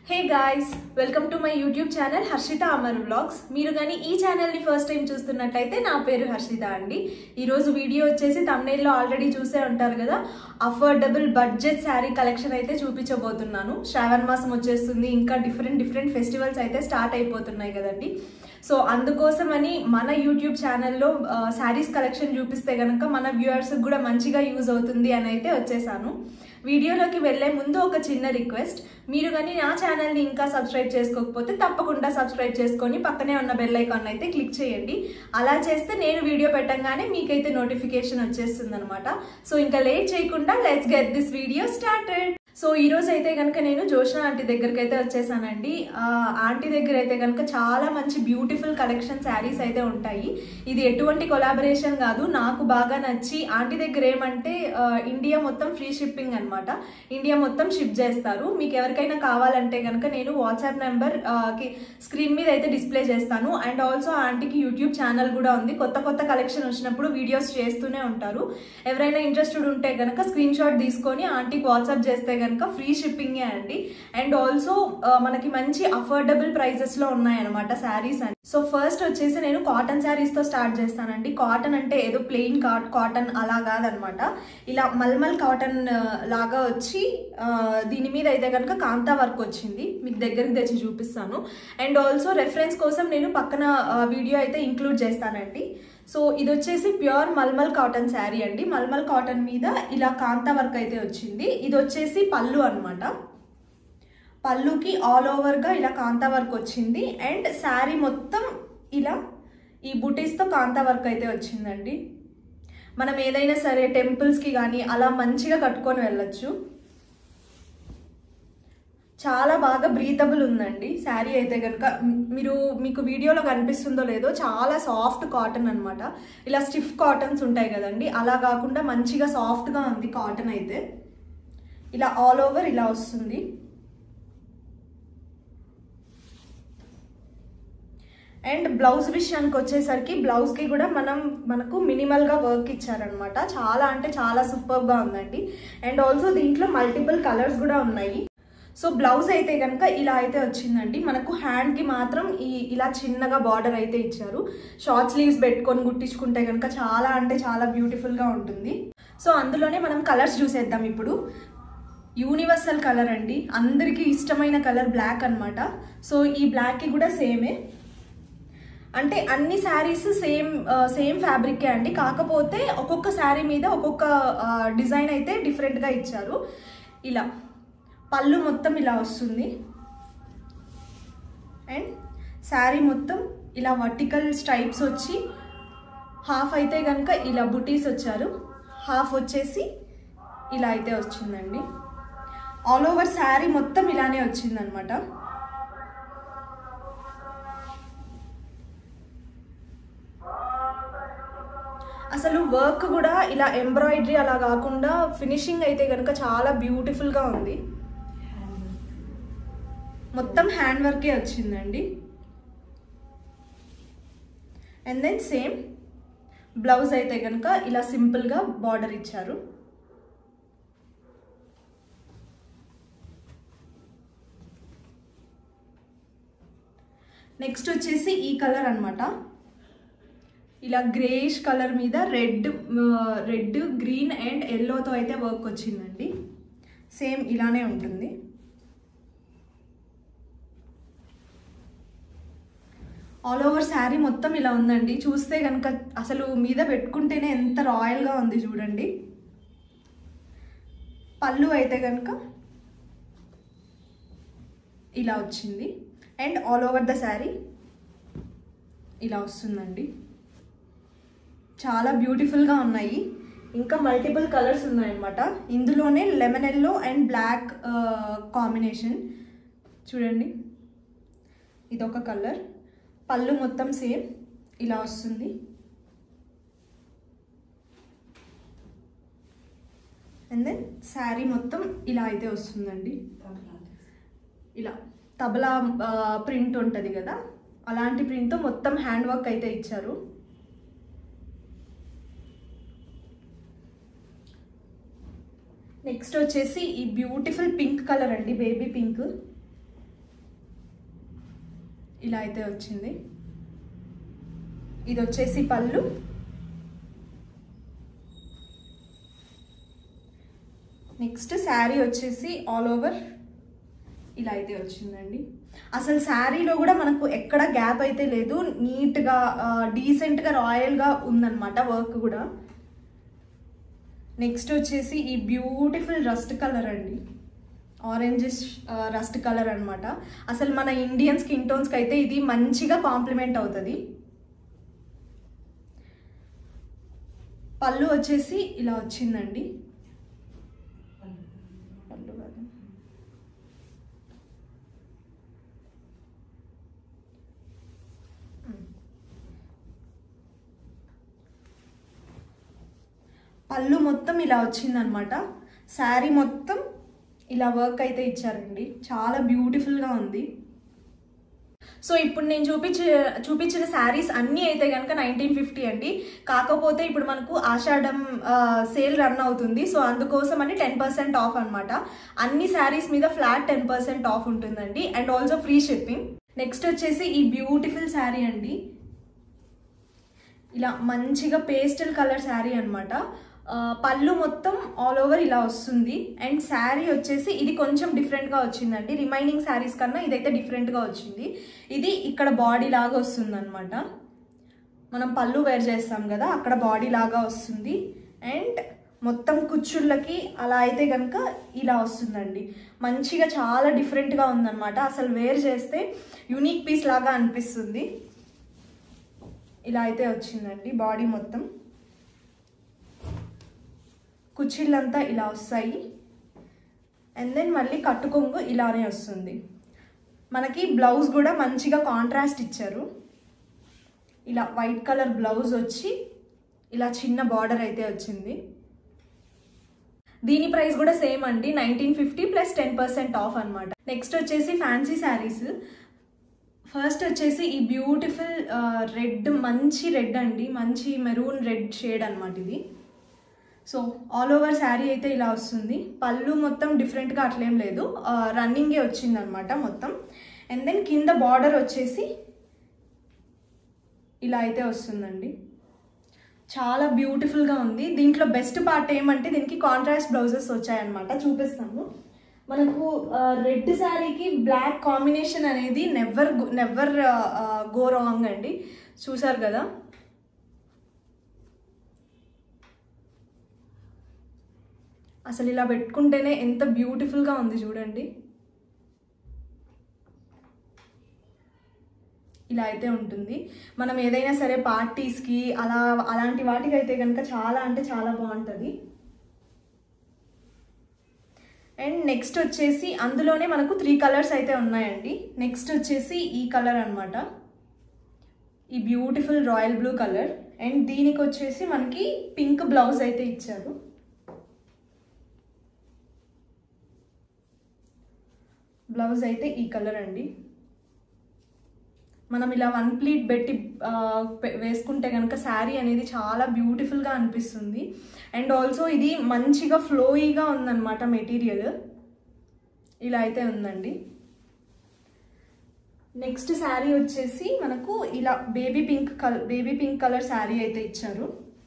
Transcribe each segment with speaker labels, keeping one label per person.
Speaker 1: hey guys welcome to my YouTube channel Harshita Amar vlogs మీరు కానీ ఈ ఛానల్ని ఫస్ట్ టైం చూస్తున్నట్లయితే నా పేరు హర్షిత అండి ఈరోజు వీడియో వచ్చేసి తమ్నేల్లో ఆల్రెడీ చూసే ఉంటారు కదా అఫోర్డబుల్ బడ్జెట్ శారీ కలెక్షన్ అయితే చూపించబోతున్నాను శ్రావణ మాసం వచ్చేస్తుంది ఇంకా డిఫరెంట్ డిఫరెంట్ ఫెస్టివల్స్ అయితే స్టార్ట్ అయిపోతున్నాయి కదండి సో అందుకోసమని మన యూట్యూబ్ ఛానల్లో శారీస్ కలెక్షన్ చూపిస్తే కనుక మన వ్యూవర్స్కి కూడా మంచిగా యూజ్ అవుతుంది అని అయితే వచ్చేసాను వీడియోలోకి వెళ్ళే ముందు ఒక చిన్న రిక్వెస్ట్ మీరు కానీ నా ఛానల్ని ఇంకా సబ్స్క్రైబ్ చేసుకోకపోతే తప్పకుండా సబ్స్క్రైబ్ చేసుకొని పక్కనే ఉన్న బెల్ ఐకాన్ అయితే క్లిక్ చేయండి అలా చేస్తే నేను వీడియో పెట్టంగానే మీకైతే నోటిఫికేషన్ వచ్చేస్తుంది అనమాట సో ఇంకా లేట్ చేయకుండా let's get this video started so ఈ రోజు అయితే కనుక నేను జోష్న ఆంటీ దగ్గరికి అయితే వచ్చేసానండి ఆ ఆంటీ దగ్గర అయితే కనుక చాలా మంచి బ్యూటిఫుల్ కలెక్షన్ శారీస్ అయితే ఉంటాయి ఇది ఎటువంటి కొలాబరేషన్ కాదు నాకు బాగా నచ్చి ఆంటీ దగ్గర ఏమంటే ఆ, ఇండియా మొత్తం ఫ్రీ షిప్పింగ్ అనమాట ఇండియా మొత్తం షిప్ చేస్తారు మీకు ఎవరికైనా కావాలంటే కనుక నేను వాట్సాప్ నెంబర్ కి స్క్రీన్ మీద అయితే డిస్ప్లే చేస్తాను అండ్ ఆల్సో ఆంటీకి యూట్యూబ్ ఛానల్ కూడా ఉంది కొత్త కొత్త కలెక్షన్ వచ్చినప్పుడు వీడియోస్ చేస్తూనే ఉంటారు ఎవరైనా ఇంట్రెస్టెడ్ ఉంటే కనుక స్క్రీన్ షాట్ తీసుకొని ఆంటీకి వాట్సాప్ చేస్తే కనుక ఫ్రీ షిప్పింగే అండి అండ్ ఆల్సో మనకి మంచి అఫోర్డబుల్ ప్రైజెస్లో ఉన్నాయన్నమాట శారీస్ అండి సో ఫస్ట్ వచ్చేసి నేను కాటన్ శారీస్తో స్టార్ట్ చేస్తానండి కాటన్ అంటే ఏదో ప్లెయిన్ కాట్ కాటన్ అలా కాదనమాట ఇలా మల్మల్ కాటన్ ఆ, లాగా వచ్చి ఆ, దీని మీద అయితే కనుక కాంతా వర్క్ వచ్చింది మీకు దగ్గరికి తెచ్చి చూపిస్తాను అండ్ ఆల్సో రెఫరెన్స్ కోసం నేను పక్కన ఆ, వీడియో అయితే ఇంక్లూడ్ చేస్తానండి సో ఇది వచ్చేసి ప్యూర్ మల్మల్ కాటన్ శారీ అండి మల్మల్ కాటన్ మీద ఇలా కాంతా వర్క్ అయితే వచ్చింది ఇది వచ్చేసి పళ్ళు అన్నమాట పళ్ళుకి ఆల్ ఓవర్గా ఇలా కాంతా వర్క్ వచ్చింది అండ్ శారీ మొత్తం ఇలా ఈ బుటీస్తో కాంతా వర్క్ అయితే వచ్చిందండి మనం ఏదైనా సరే టెంపుల్స్కి కానీ అలా మంచిగా కట్టుకొని వెళ్ళొచ్చు చాలా బాగా బ్రీతబుల్ ఉందండి శారీ అయితే కనుక మ్, మీరు మీకు వీడియోలో కనిపిస్తుందో లేదో చాలా సాఫ్ట్ కాటన్ అన్నమాట ఇలా స్టిఫ్ కాటన్స్ ఉంటాయి కదండి అలా కాకుండా మంచిగా సాఫ్ట్గా ఉంది కాటన్ అయితే ఇలా ఆల్ ఓవర్ ఇలా వస్తుంది అండ్ బ్లౌజ్ విషయానికి వచ్చేసరికి బ్లౌజ్కి కూడా మనం మనకు మినిమల్గా వర్క్ ఇచ్చారనమాట చాలా అంటే చాలా సూపర్గా ఉందండి అండ్ ఆల్సో దీంట్లో మల్టిపుల్ కలర్స్ కూడా ఉన్నాయి సో బ్లౌజ్ అయితే కనుక ఇలా అయితే వచ్చిందండి మనకు హ్యాండ్కి మాత్రం ఈ ఇలా చిన్నగా బార్డర్ అయితే ఇచ్చారు షార్ట్ స్లీవ్స్ పెట్టుకొని కుట్టించుకుంటే కనుక చాలా అంటే చాలా బ్యూటిఫుల్గా ఉంటుంది సో అందులోనే మనం కలర్స్ చూసేద్దాం ఇప్పుడు యూనివర్సల్ కలర్ అండి అందరికీ ఇష్టమైన కలర్ బ్లాక్ అన్నమాట సో ఈ బ్లాక్కి కూడా సేమే అంటే అన్ని శారీస్ సేమ్ సేమ్ ఫ్యాబ్రికే అండి కాకపోతే ఒక్కొక్క శారీ మీద ఒక్కొక్క డిజైన్ అయితే డిఫరెంట్గా ఇచ్చారు ఇలా పళ్ళు మొత్తం ఇలా వస్తుంది అండ్ శారీ మొత్తం ఇలా వర్టికల్ స్ట్రైప్స్ వచ్చి హాఫ్ అయితే కనుక ఇలా బుటీస్ వచ్చారు హాఫ్ వచ్చేసి ఇలా అయితే వచ్చిందండి ఆల్ ఓవర్ శారీ మొత్తం ఇలానే వచ్చిందనమాట అసలు వర్క్ కూడా ఇలా ఎంబ్రాయిడరీ అలా కాకుండా ఫినిషింగ్ అయితే కనుక చాలా బ్యూటిఫుల్గా ఉంది మొత్తం హ్యాండ్ వర్కే వచ్చిందండి అండ్ దెన్ సేమ్ బ్లౌజ్ అయితే కనుక ఇలా సింపుల్గా బార్డర్ ఇచ్చారు నెక్స్ట్ వచ్చేసి ఈ కలర్ అన్నమాట ఇలా గ్రేష్ కలర్ మీద రెడ్ రెడ్ గ్రీన్ అండ్ ఎల్లోతో అయితే వర్క్ వచ్చిందండి సేమ్ ఇలానే ఉంటుంది ఆల్ ఓవర్ శారీ మొత్తం ఇలా ఉందండి చూస్తే కనుక అసలు మీద పెట్టుకుంటేనే ఎంత రాయల్గా ఉంది చూడండి పళ్ళు అయితే కనుక ఇలా వచ్చింది and all over the sari ఇలా వస్తుందండి చాలా బ్యూటిఫుల్గా ఉన్నాయి ఇంకా మల్టిపుల్ కలర్స్ ఉన్నాయన్నమాట ఇందులోనే lemon yellow and black combination చూడండి ఇదొక కలర్ పళ్ళు మొత్తం సేమ్ ఇలా వస్తుంది అండ్ దెన్ శారీ మొత్తం ఇలా అయితే వస్తుందండి ఇలా తబలా ప్రింట్ ఉంటుంది కదా అలాంటి ప్రింట్తో మొత్తం హ్యాండ్ వర్క్ అయితే ఇచ్చారు నెక్స్ట్ వచ్చేసి ఈ బ్యూటిఫుల్ పింక్ కలర్ అండి బేబీ పింక్ ఇలా అయితే వచ్చింది ఇది వచ్చేసి పళ్ళు నెక్స్ట్ శారీ వచ్చేసి ఆల్ ఓవర్ ఇలా అయితే వచ్చిందండి అసలు శారీలో కూడా మనకు ఎక్కడ గ్యాప్ అయితే లేదు నీట్గా డీసెంట్గా రాయల్గా ఉందన్నమాట వర్క్ కూడా నెక్స్ట్ వచ్చేసి ఈ బ్యూటిఫుల్ రస్ట్ కలర్ అండి ఆరెంజిష్ రస్ట్ కలర్ అన్నమాట అసలు మన ఇండియన్ స్కిన్ టోన్స్కి అయితే ఇది మంచిగా కాంప్లిమెంట్ అవుతుంది పళ్ళు వచ్చేసి ఇలా వచ్చిందండి పళ్ళు కాదు పళ్ళు మొత్తం ఇలా వచ్చిందనమాట శారీ మొత్తం ఇలా వర్క్ అయితే ఇచ్చారండి చాలా బ్యూటిఫుల్గా ఉంది సో ఇప్పుడు నేను చూపించే చూపించిన శారీస్ అన్నీ అయితే కనుక నైన్టీన్ ఫిఫ్టీ అండి కాకపోతే ఇప్పుడు మనకు ఆషాఢం సేల్ రన్ అవుతుంది సో అందుకోసం అని టెన్ పర్సెంట్ ఆఫ్ అనమాట అన్ని శారీస్ మీద ఫ్లాట్ టెన్ పర్సెంట్ ఆఫ్ ఉంటుందండి and also free shipping next వచ్చేసి ఈ బ్యూటిఫుల్ శారీ అండి ఇలా మంచిగా పేస్టల్ కలర్ శారీ అనమాట పళ్ళు మొత్తం ఆల్ ఓవర్ ఇలా వస్తుంది అండ్ శారీ వచ్చేసి ఇది కొంచెం డిఫరెంట్గా వచ్చిందండి రిమైనింగ్ శారీస్ కన్నా ఇదైతే డిఫరెంట్గా వచ్చింది ఇది ఇక్కడ బాడీ లాగా వస్తుంది అనమాట మనం పళ్ళు వేర్ చేస్తాం కదా అక్కడ బాడీ లాగా వస్తుంది అండ్ మొత్తం కుచ్చుళ్ళకి అలా అయితే కనుక ఇలా వస్తుందండి మంచిగా చాలా డిఫరెంట్గా ఉందన్నమాట అసలు వేర్ చేస్తే యూనిక్ పీస్ లాగా అనిపిస్తుంది ఇలా అయితే వచ్చిందండి బాడీ మొత్తం కుచ్చిళ్ళంతా ఇలా వస్తాయి అండ్ దెన్ మళ్ళీ కట్టుకొంగు ఇలానే వస్తుంది మనకి బ్లౌజ్ కూడా మంచిగా కాంట్రాస్ట్ ఇచ్చారు ఇలా వైట్ కలర్ బ్లౌజ్ వచ్చి ఇలా చిన్న బార్డర్ అయితే వచ్చింది దీని ప్రైస్ కూడా సేమ్ అండి nineteen fifty plus ten percent off అనమాట నెక్స్ట్ వచ్చేసి ఫ్యాన్సీ శారీస్ ఫస్ట్ వచ్చేసి ఈ బ్యూటిఫుల్ రెడ్ మంచి రెడ్ అండి మంచి మెరూన్ రెడ్ షేడ్ అనమాట ఇది సో ఆల్ ఓవర్ శారీ అయితే ఇలా వస్తుంది పళ్ళు మొత్తం డిఫరెంట్గా అట్లేం లేదు రన్నింగే వచ్చింది అనమాట మొత్తం అండ్ దెన్ కింద బార్డర్ వచ్చేసి ఇలా అయితే వస్తుందండి చాలా బ్యూటిఫుల్గా ఉంది దీంట్లో బెస్ట్ పార్ట్ ఏమంటే దీనికి కాంట్రాస్ట్ బ్లౌజెస్ వచ్చాయన్నమాట చూపిస్తాము మనకు రెడ్ శారీకి బ్లాక్ కాంబినేషన్ అనేది నెవర్ నెవర్ గో రాంగ్ అండి చూసారు కదా అసలు ఇలా పెట్టుకుంటేనే ఎంత బ్యూటిఫుల్గా ఉంది చూడండి ఇలా అయితే ఉంటుంది మనం ఏదైనా సరే పార్టీస్కి అలా అలాంటి వాటికి అయితే కనుక చాలా అంటే చాలా బాగుంటుంది అండ్ నెక్స్ట్ వచ్చేసి అందులోనే మనకు త్రీ కలర్స్ అయితే ఉన్నాయండి నెక్స్ట్ వచ్చేసి ఈ కలర్ అనమాట ఈ beautiful royal blue colour and దీనికి వచ్చేసి మనకి పింక్ బ్లౌజ్ అయితే ఇచ్చారు బ్లౌజ్ అయితే ఈ కలర్ అండి మనం ఇలా వన్ ప్లీట్ పెట్టి వేసుకుంటే కనుక శారీ అనేది చాలా బ్యూటిఫుల్గా అనిపిస్తుంది అండ్ ఆల్సో ఇది మంచిగా ఫ్లోయిగా ఉందన్నమాట మెటీరియల్ ఇలా అయితే ఉందండి నెక్స్ట్ శారీ వచ్చేసి మనకు ఇలా baby pink colour baby pink colour sari అయితే ఇచ్చారు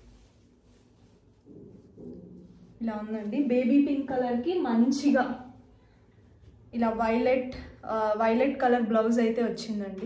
Speaker 1: ఇలా ఉందండి బేబీ పింక్ కలర్కి మంచిగా ఇలా వైలెట్ వైలెట్ కలర్ బ్లౌజ్ అయితే వచ్చిందండి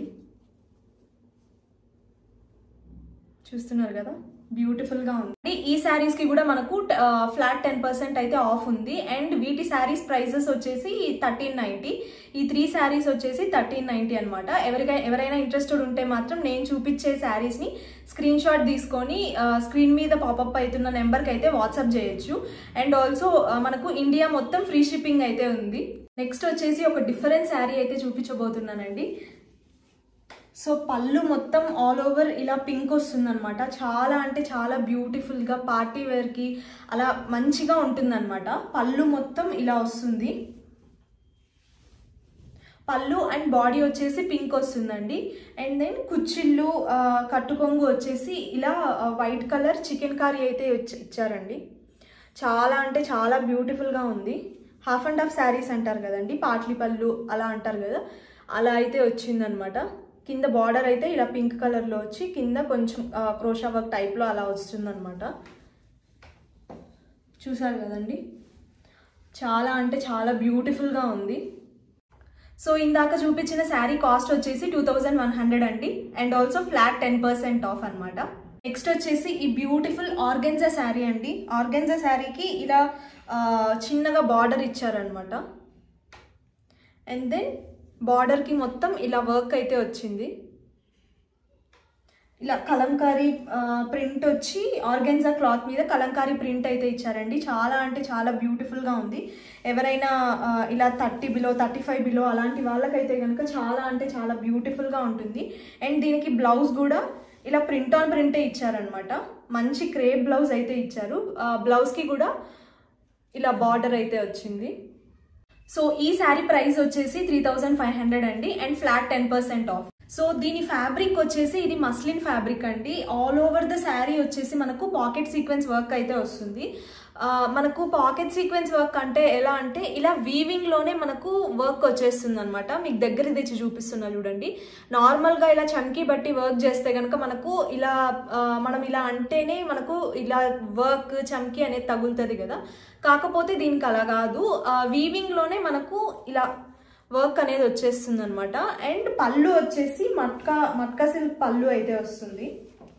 Speaker 1: చూస్తున్నారు కదా బ్యూటిఫుల్గా ఉంది ఈ శారీస్కి కూడా మనకు ఫ్లాట్ టెన్ పర్సెంట్ అయితే ఆఫ్ ఉంది అండ్ వీటి శారీస్ ప్రైజెస్ వచ్చేసి థర్టీన్ నైంటీ ఈ త్రీ శారీస్ వచ్చేసి థర్టీన్ నైంటీ అనమాట ఎవరికైనా ఎవరైనా ఇంట్రెస్టెడ్ ఉంటే మాత్రం నేను చూపించే శారీస్ని స్క్రీన్ షాట్ తీసుకొని స్క్రీన్ మీద పాపప్ అవుతున్న నెంబర్కి అయితే వాట్సాప్ చేయొచ్చు అండ్ ఆల్సో మనకు ఇండియా మొత్తం ఫ్రీ షిప్పింగ్ అయితే ఉంది నెక్స్ట్ వచ్చేసి ఒక డిఫరెంట్ శారీ అయితే చూపించబోతున్నానండి సో పళ్ళు మొత్తం ఆల్ ఓవర్ ఇలా పింక్ వస్తుందన్నమాట చాలా అంటే చాలా బ్యూటిఫుల్గా పార్టీ వేర్కి అలా మంచిగా ఉంటుందన్నమాట పళ్ళు మొత్తం ఇలా వస్తుంది పళ్ళు అండ్ బాడీ వచ్చేసి పింక్ వస్తుందండి అండ్ దెన్ కుచ్చిళ్ళు కట్టుకొంగు వచ్చేసి ఇలా వైట్ కలర్ చికెన్ కర్రీ అయితే ఇచ్చారండి చాలా అంటే చాలా బ్యూటిఫుల్గా ఉంది హాఫ్ అండ్ హాఫ్ శారీస్ అంటారు కదండి పాట్లీ పళ్ళు అలా అంటారు కదా అలా అయితే వచ్చిందనమాట కింద బార్డర్ అయితే ఇలా పింక్ కలర్లో వచ్చి కింద కొంచెం క్రోషా వర్క్ టైప్లో అలా వస్తుందన్నమాట చూసారు కదండి చాలా అంటే చాలా బ్యూటిఫుల్గా ఉంది సో ఇందాక చూపించిన శారీ కాస్ట్ వచ్చేసి టూ థౌజండ్ వన్ హండ్రెడ్ అండి and also flat ten percent off అనమాట నెక్స్ట్ వచ్చేసి ఈ బ్యూటిఫుల్ ఆర్గెన్జా శారీ అండి ఆర్గెన్జా శారీకి ఇలా ఆ, చిన్నగా బార్డర్ ఇచ్చారనమాట అండ్ దెన్ బార్డర్కి మొత్తం ఇలా వర్క్ అయితే వచ్చింది ఇలా కలంకారీ ప్రింట్ వచ్చి ఆర్గెన్జా క్లాత్ మీద కలంకారీ ప్రింట్ అయితే ఇచ్చారండి చాలా అంటే చాలా బ్యూటిఫుల్గా ఉంది ఎవరైనా ఆ, ఇలా thirty below thirty five below అలాంటి వాళ్ళకైతే కనుక చాలా అంటే చాలా బ్యూటిఫుల్గా ఉంటుంది అండ్ దీనికి బ్లౌజ్ కూడా ఇలా ప్రింట్ ఆన్ ప్రింటే ఇచ్చారనమాట మంచి క్రేప్ బ్లౌజ్ అయితే ఇచ్చారు ఆ, బ్లౌజ్కి కూడా ఇలా బార్డర్ అయితే వచ్చింది సో ఈ శారీ ప్రైస్ వచ్చేసి త్రీ థౌజండ్ ఫైవ్ హండ్రెడ్ అండి and flat ten percent off so దీని ఫ్యాబ్రిక్ వచ్చేసి ఇది మస్లిన్ ఫ్యాబ్రిక్ అండి ఆల్ ఓవర్ ద శారీ వచ్చేసి మనకు పాకెట్ సీక్వెన్స్ వర్క్ అయితే వస్తుంది ఆ, మనకు పాకెట్ సీక్వెన్స్ వర్క్ అంటే ఎలా అంటే ఇలా వీవింగ్ లోనే మనకు వర్క్ వచ్చేస్తుంది అనమాట మీకు దగ్గర తెచ్చి చూపిస్తున్నా చూడండి నార్మల్గా ఇలా చంకీ బట్టి వర్క్ చేస్తే కనుక మనకు ఇలా ఆ, మనం ఇలా అంటేనే మనకు ఇలా వర్క్ చంకీ అనేది తగులుతుంది కదా కాకపోతే దీనికి అలా కాదు వీవింగ్ లోనే మనకు ఇలా వర్క్ అనేది వచ్చేస్తుంది అనమాట అండ్ పళ్ళు వచ్చేసి మట్కా మట్కా సిల్క్ పళ్ళు అయితే వస్తుంది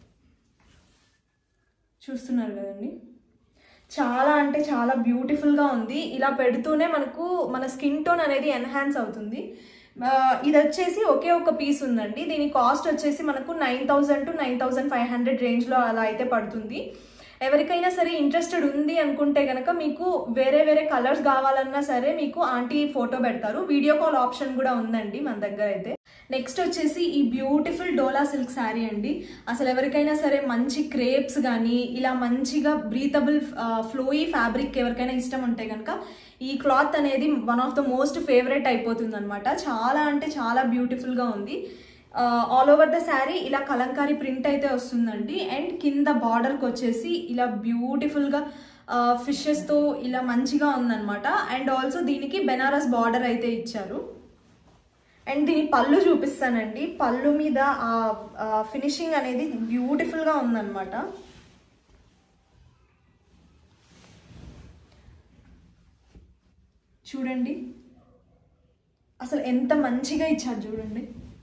Speaker 1: చూస్తున్నారు కదండి చాలా అంటే చాలా బ్యూటిఫుల్గా ఉంది ఇలా పెడుతూనే మనకు మన స్కిన్ టోన్ అనేది ఎన్హాన్స్ అవుతుంది ఆ, ఇది వచ్చేసి ఒకే ఒక పీస్ ఉందండి దీని కాస్ట్ వచ్చేసి మనకు nine thousand to nine thousand five hundred రేంజ్లో అలా అయితే పడుతుంది ఎవరికైనా సరే ఇంట్రెస్టెడ్ ఉంది అనుకుంటే కనుక మీకు వేరే వేరే కలర్స్ కావాలన్నా సరే మీకు ఆంటీ ఫోటో పెడతారు వీడియో కాల్ ఆప్షన్ కూడా ఉందండి మన దగ్గర అయితే నెక్స్ట్ వచ్చేసి ఈ బ్యూటిఫుల్ డోలా సిల్క్ శారీ అండి అసలు ఎవరికైనా సరే మంచి క్రేప్స్ కానీ ఇలా మంచిగా బ్రీతబుల్ ఫ్లోయీ ఫ్యాబ్రిక్ ఎవరికైనా ఇష్టం ఉంటే కనుక ఈ క్లాత్ అనేది one of the most favourite అయిపోతుంది అనమాట చాలా అంటే చాలా బ్యూటిఫుల్గా ఉంది ఆల్ ఓవర్ ద శారీ ఇలా కలంకారీ ప్రింట్ అయితే వస్తుందండి అండ్ కింద బార్డర్కి వచ్చేసి ఇలా బ్యూటిఫుల్గా ఫిషెస్తో ఇలా మంచిగా ఉందన్నమాట అండ్ ఆల్సో దీనికి బెనారస్ బార్డర్ అయితే ఇచ్చారు అండ్ దీని పళ్ళు చూపిస్తానండి పళ్ళు మీద ఆ ఫినిషింగ్ అనేది బ్యూటిఫుల్గా ఉందన్నమాట చూడండి అసలు ఎంత మంచిగా ఇచ్చారు చూడండి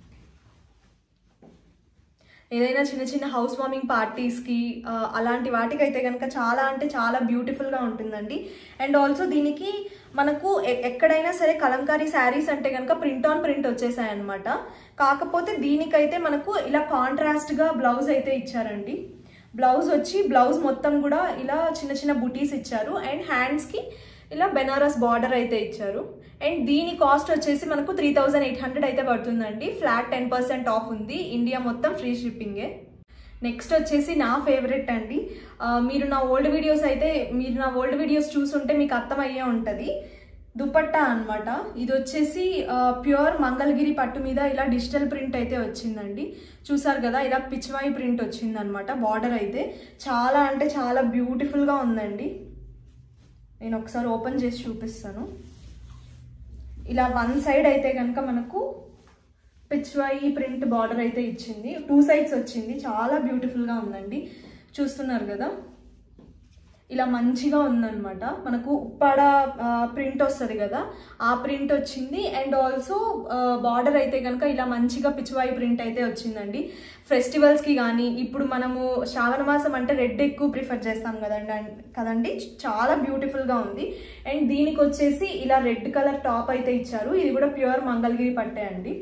Speaker 1: ఏదైనా చిన్న చిన్న హౌస్ వార్మింగ్ పార్టీస్కి అలాంటి వాటికైతే కనుక చాలా అంటే చాలా బ్యూటిఫుల్గా ఉంటుందండి అండ్ ఆల్సో దీనికి మనకు ఎ- ఎక్కడైనా సరే కలంకారీ శారీస్ అంటే కనుక ప్రింట్ ఆన్ ప్రింట్ వచ్చేసాయి అనమాట కాకపోతే దీనికైతే మనకు ఇలా కాంట్రాస్ట్గా బ్లౌజ్ అయితే ఇచ్చారండి బ్లౌజ్ వచ్చి బ్లౌజ్ మొత్తం కూడా ఇలా చిన్న చిన్న బుటీస్ ఇచ్చారు అండ్ హ్యాండ్స్కి ఇలా బెనారస్ బార్డర్ అయితే ఇచ్చారు అండ్ దీని కాస్ట్ వచ్చేసి మనకు త్రీ థౌజండ్ ఎయిట్ హండ్రెడ్ అయితే పడుతుందండి ఫ్లాట్ టెన్ పర్సెంట్ ఆఫ్ ఉంది ఇండియా మొత్తం ఫ్రీ షిప్పింగే నెక్స్ట్ వచ్చేసి నా ఫేవరెట్ అండి ఆ, మీరు నా ఓల్డ్ వీడియోస్ అయితే మీరు నా ఓల్డ్ వీడియోస్ చూసుంటే మీకు అర్థమయ్యే ఉంటుంది దుపట్టా అన్నమాట ఇది వచ్చేసి ప్యూర్ మంగళగిరి పట్టు మీద ఇలా డిజిటల్ ప్రింట్ అయితే వచ్చిందండి చూసారు కదా ఇలా పిచ్వాయి ప్రింట్ వచ్చింది అనమాట బార్డర్ అయితే చాలా అంటే చాలా బ్యూటిఫుల్గా ఉందండి నేను ఒకసారి ఓపెన్ చేసి చూపిస్తాను ఇలా వన్ సైడ్ అయితే కనుక మనకు పిచ్వాయి ప్రింట్ బార్డర్ అయితే ఇచ్చింది టూ సైడ్స్ వచ్చింది చాలా బ్యూటిఫుల్గా ఉందండి చూస్తున్నారు కదా ఇలా మంచిగా ఉందన్నమాట మనకు ఉప్పాడ ప్రింట్ వస్తుంది కదా ఆ ప్రింట్ వచ్చింది అండ్ ఆల్సో బార్డర్ అయితే కనుక ఇలా మంచిగా పిచ్వాయి ప్రింట్ అయితే వచ్చిందండి ఫెస్టివల్స్కి కానీ ఇప్పుడు మనము శ్రావణ మాసం అంటే రెడ్ ఎక్కువ ప్రిఫర్ చేస్తాం కదండి అన్- కదండి చాలా బ్యూటిఫుల్గా ఉంది అండ్ దీనికి వచ్చేసి ఇలా రెడ్ కలర్ టాప్ అయితే ఇచ్చారు ఇది కూడా ప్యూర్ మంగళగిరి పట్టే అండి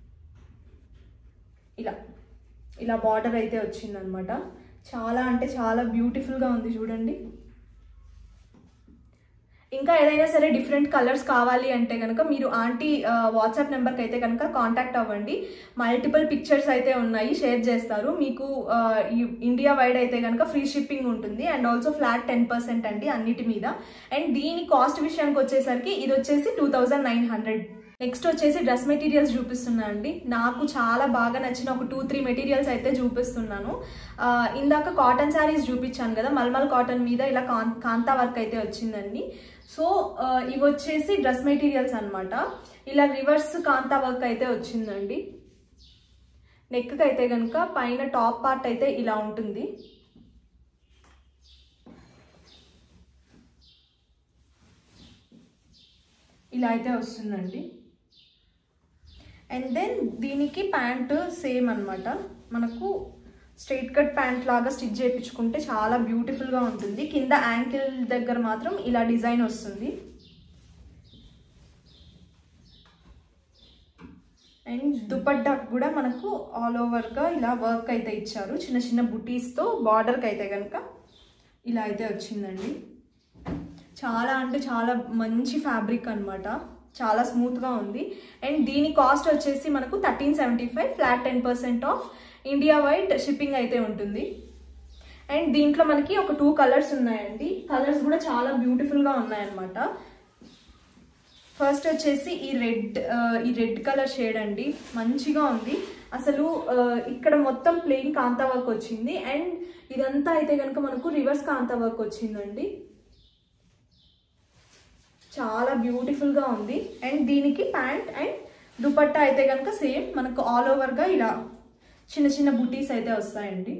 Speaker 1: ఇలా ఇలా బార్డర్ అయితే వచ్చిందనమాట చాలా అంటే చాలా బ్యూటిఫుల్గా ఉంది చూడండి ఇంకా ఏదైనా సరే డిఫరెంట్ కలర్స్ కావాలి అంటే కనుక మీరు ఆంటీ వాట్సాప్ నెంబర్కి అయితే కనుక కాంటాక్ట్ అవ్వండి మల్టిపుల్ పిక్చర్స్ అయితే ఉన్నాయి షేర్ చేస్తారు మీకు ఆ, ఈ ఇండియా వైడ్ అయితే కనుక ఫ్రీ షిప్పింగ్ ఉంటుంది and also flat ten percent అండి అన్నిటి మీద అండ్ దీని కాస్ట్ విషయానికి వచ్చేసరికి ఇది వచ్చేసి two thousand nine hundred next వచ్చేసి డ్రెస్ మెటీరియల్స్ చూపిస్తున్నా అండి నాకు చాలా బాగా నచ్చిన ఒక టూ త్రీ మెటీరియల్స్ అయితే చూపిస్తున్నాను ఆ, ఇందాక కాటన్ శారీస్ చూపించాను కదా మల్మల్ కాటన్ మీద ఇలా కాన్ కాంతా వర్క్ అయితే వచ్చిందండి సో ఆ, ఇవి వచ్చేసి డ్రెస్ మెటీరియల్స్ అన్నమాట ఇలా రివర్స్ కాంతా వర్క్ అయితే వచ్చిందండి నెక్కి అయితే కనుక పైన టాప్ పార్ట్ అయితే ఇలా ఉంటుంది ఇలా అయితే వస్తుందండి అండ్ దెన్ దీనికి ప్యాంటు సేమ్ అనమాట మనకు స్ట్రైట్ కట్ ప్యాంట్ లాగా స్టిచ్ చేయించుకుంటే చాలా బ్యూటిఫుల్గా ఉంటుంది కింద యాంకిల్ దగ్గర మాత్రం ఇలా డిజైన్ వస్తుంది అండ్ దుపట్టాకు కూడా మనకు ఆల్ ఓవర్గా ఇలా వర్క్ అయితే ఇచ్చారు చిన్న చిన్న బుటీస్తో బార్డర్కి అయితే కనుక ఇలా అయితే వచ్చిందండి చాలా అంటే చాలా మంచి ఫ్యాబ్రిక్ అనమాట చాలా స్మూత్గా ఉంది అండ్ దీని కాస్ట్ వచ్చేసి మనకు thirteen seventy five flat ten percent off India wide shipping అయితే ఉంటుంది అండ్ దీంట్లో మనకి ఒక టూ కలర్స్ ఉన్నాయండి కలర్స్ కూడా చాలా బ్యూటిఫుల్గా ఉన్నాయన్నమాట ఫస్ట్ వచ్చేసి ఈ రెడ్ ఈ రెడ్ కలర్ షేడ్ అండి మంచిగా ఉంది అసలు ఆ, ఇక్కడ మొత్తం ప్లెయిన్ కాంతా వర్క్ వచ్చింది అండ్ ఇదంతా అయితే కనుక మనకు రివర్స్ కాంతా వర్క్ వచ్చిందండి చాలా బ్యూటిఫుల్గా ఉంది అండ్ దీనికి ప్యాంట్ అండ్ దుపట్టా అయితే కనుక సేమ్ మనకు ఆల్ ఓవర్గా ఇలా చిన్న చిన్న బుటీస్ అయితే వస్తాయండి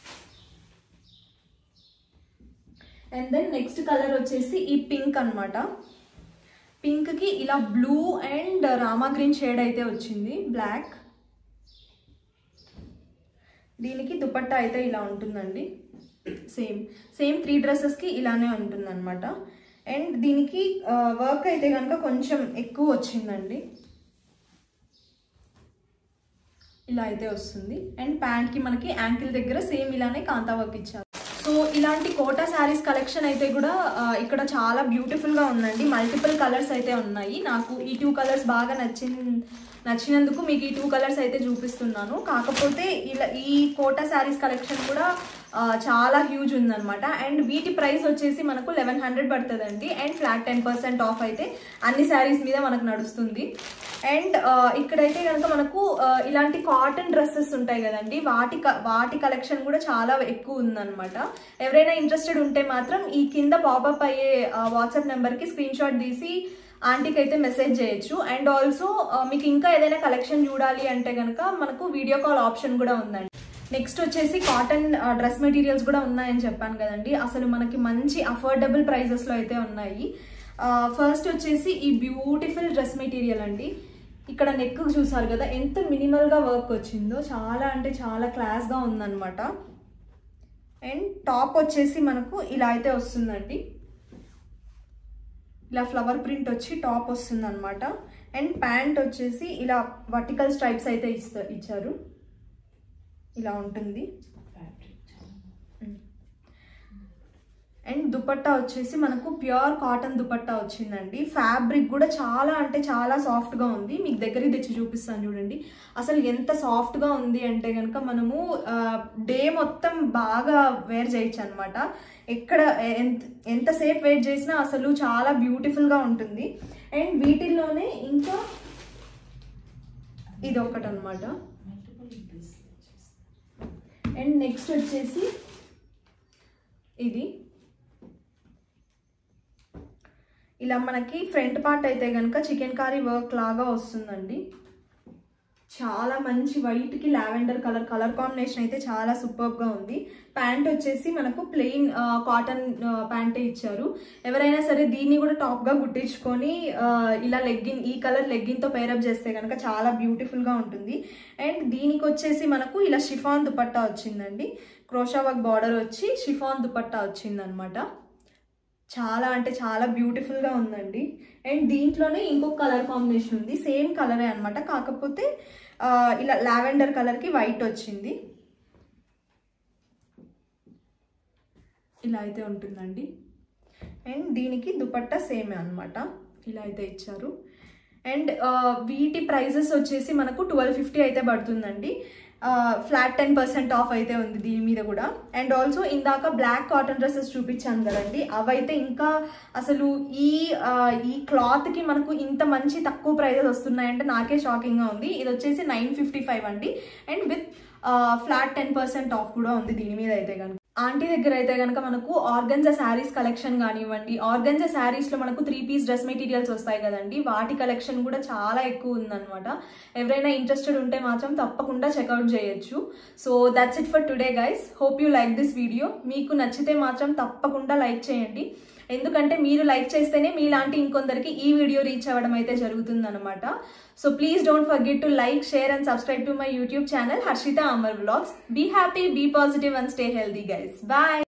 Speaker 1: అండ్ దెన్ నెక్స్ట్ కలర్ వచ్చేసి ఈ పింక్ అనమాట పింక్కి ఇలా blue and Rama green shade అయితే వచ్చింది బ్లాక్ దీనికి దుపట్టా అయితే ఇలా ఉంటుందండి సేమ్ సేమ్ త్రీ డ్రెస్సెస్కి ఇలానే ఉంటుంది అనమాట అండ్ దీనికి వర్క్ అయితే కనుక కొంచెం ఎక్కువ వచ్చిందండి ఇలా అయితే వస్తుంది అండ్ ప్యాంట్కి మనకి యాంకిల్ దగ్గర సేమ్ ఇలానే కాంతా వర్క్ ఇచ్చారు సో ఇలాంటి కోటా శారీస్ కలెక్షన్ అయితే కూడా ఆ, ఇక్కడ చాలా బ్యూటిఫుల్గా ఉందండి మల్టిపుల్ కలర్స్ అయితే ఉన్నాయి నాకు ఈ టూ కలర్స్ బాగా నచ్చిన నచ్చినందుకు మీకు ఈ టూ కలర్స్ అయితే చూపిస్తున్నాను కాకపోతే ఇలా ఈ కోటా శారీస్ కలెక్షన్ కూడా ఆ, చాలా హ్యూజ్ ఉందన్నమాట అండ్ వీటి ప్రైస్ వచ్చేసి మనకు లెవెన్ హండ్రెడ్ పడుతుందండి and flat ten percent off అయితే అన్ని శారీస్ మీద మనకు నడుస్తుంది అండ్ ఇక్కడైతే కనుక మనకు ఆ, ఇలాంటి కాటన్ డ్రెస్సెస్ ఉంటాయి కదండి వాటి క- వాటి కలెక్షన్ కూడా చాలా ఎక్కువ ఉందన్నమాట ఎవరైనా ఇంట్రెస్టెడ్ ఉంటే మాత్రం ఈ కింద పాపప్ అయ్యే వాట్సాప్ నెంబర్కి స్క్రీన్ షాట్ తీసి ఆంటీకి అయితే మెసేజ్ చేయొచ్చు అండ్ ఆల్సో మీకు ఇంకా ఏదైనా కలెక్షన్ చూడాలి అంటే కనుక మనకు వీడియో కాల్ ఆప్షన్ కూడా ఉందండి నెక్స్ట్ వచ్చేసి కాటన్ డ్రెస్ మెటీరియల్స్ కూడా ఉన్నాయని చెప్పాను కదండి అసలు మనకి మంచి అఫోర్డబుల్ ప్రైజెస్లో అయితే ఉన్నాయి ఫస్ట్ వచ్చేసి ఈ బ్యూటిఫుల్ డ్రెస్ మెటీరియల్ అండి ఇక్కడ నెక్ చూసారు కదా ఎంత మినిమల్గా వర్క్ వచ్చిందో చాలా అంటే చాలా క్లాస్గా ఉందన్నమాట అండ్ టాప్ వచ్చేసి మనకు ఇలా అయితే వస్తుందండి ఇలా ఫ్లవర్ ప్రింట్ వచ్చి టాప్ వస్తుంది అనమాట అండ్ ప్యాంట్ వచ్చేసి ఇలా వర్టికల్ స్ట్రైప్స్ అయితే ఇస్తా ఇచ్చారు ఇలా ఉంటుంది అండ్ దుపట్టా వచ్చేసి మనకు ప్యూర్ కాటన్ దుపట్టా వచ్చిందండి ఫ్యాబ్రిక్ కూడా చాలా అంటే చాలా సాఫ్ట్గా ఉంది మీకు దగ్గరికి తెచ్చి చూపిస్తాను చూడండి అసలు ఎంత సాఫ్ట్గా ఉంది అంటే కనుక మనము డే మొత్తం బాగా వేర్ చేయొచ్చు అనమాట ఎక్కడ ఎంత ఎంతసేపు వెయిట్ చేసినా అసలు చాలా బ్యూటిఫుల్గా ఉంటుంది అండ్ వీటిల్లోనే ఇంకా ఇది ఒకటి అనమాట అండ్ నెక్స్ట్ వచ్చేసి ఇది ఇలా మనకి ఫ్రంట్ పార్ట్ అయితే కనుక చికెన్ కారీ వర్క్ లాగా వస్తుందండి చాలా మంచి వైట్కి లావెండర్ కలర్ కలర్ కాంబినేషన్ అయితే చాలా సూపర్గా ఉంది ప్యాంట్ వచ్చేసి మనకు ప్లెయిన్ కాటన్ ప్యాంటే ఇచ్చారు ఎవరైనా సరే దీన్ని కూడా టాప్గా కుట్టించుకొని ఆ, ఇలా లెగ్గిన్ ఈ కలర్ లెగ్గిన్తో పేరప్ చేస్తే కనుక చాలా బ్యూటిఫుల్గా ఉంటుంది అండ్ దీనికి వచ్చేసి మనకు ఇలా షిఫాన్ దుపట్టా వచ్చిందండి క్రోషా వర్క్ బార్డర్ వచ్చి షిఫాన్ దుపట్టా వచ్చిందనమాట చాలా అంటే చాలా బ్యూటిఫుల్గా ఉందండి అండ్ దీంట్లోనే ఇంకొక కలర్ కాంబినేషన్ ఉంది సేమ్ కలరే అనమాట కాకపోతే ఆ, ఇలా లావెండర్ కలర్కి వైట్ వచ్చింది ఇలా అయితే ఉంటుందండి అండ్ దీనికి దుపట్టా సేమే అనమాట ఇలా అయితే ఇచ్చారు అండ్ వీటి ప్రైజెస్ వచ్చేసి మనకు ట్వెల్వ్ ఫిఫ్టీ అయితే పడుతుందండి ఫ్లాట్ టెన్ పర్సెంట్ ఆఫ్ అయితే ఉంది దీని మీద కూడా అండ్ ఆల్సో ఇందాక బ్లాక్ కాటన్ డ్రెస్సెస్ చూపించాను కదండి అవైతే ఇంకా అసలు ఈ ఆ, ఈ క్లాత్కి మనకు ఇంత మంచి తక్కువ ప్రైజెస్ వస్తున్నాయంటే నాకే షాకింగ్గా ఉంది ఇది వచ్చేసి నైన్ ఫిఫ్టీ ఫైవ్ అండి and with flat ten percent off కూడా ఉంది దీని మీద అయితే కనుక ఆంటీ దగ్గర అయితే కనుక మనకు ఆర్గన్జా శారీస్ కలెక్షన్ కానివ్వండి ఆర్గన్జా శారీస్లో మనకు త్రీ పీస్ డ్రెస్ మెటీరియల్స్ వస్తాయి కదండి వాటి కలెక్షన్ కూడా చాలా ఎక్కువ ఉందన్నమాట ఎవరైనా ఇంట్రెస్టెడ్ ఉంటే మాత్రం తప్పకుండా చెక్అవుట్ చేయొచ్చు so that's it for today guys hope you like this video మీకు నచ్చితే మాత్రం తప్పకుండా లైక్ చేయండి ఎందుకంటే మీరు లైక్ చేస్తేనే మీలాంటి ఇంకొందరికి ఈ వీడియో రీచ్ అవ్వడం అయితే జరుగుతుందన్నమాట so please don't forget to like share and subscribe to my YouTube channel Harshita Amar vlogs be happy be positive and stay healthy guys bye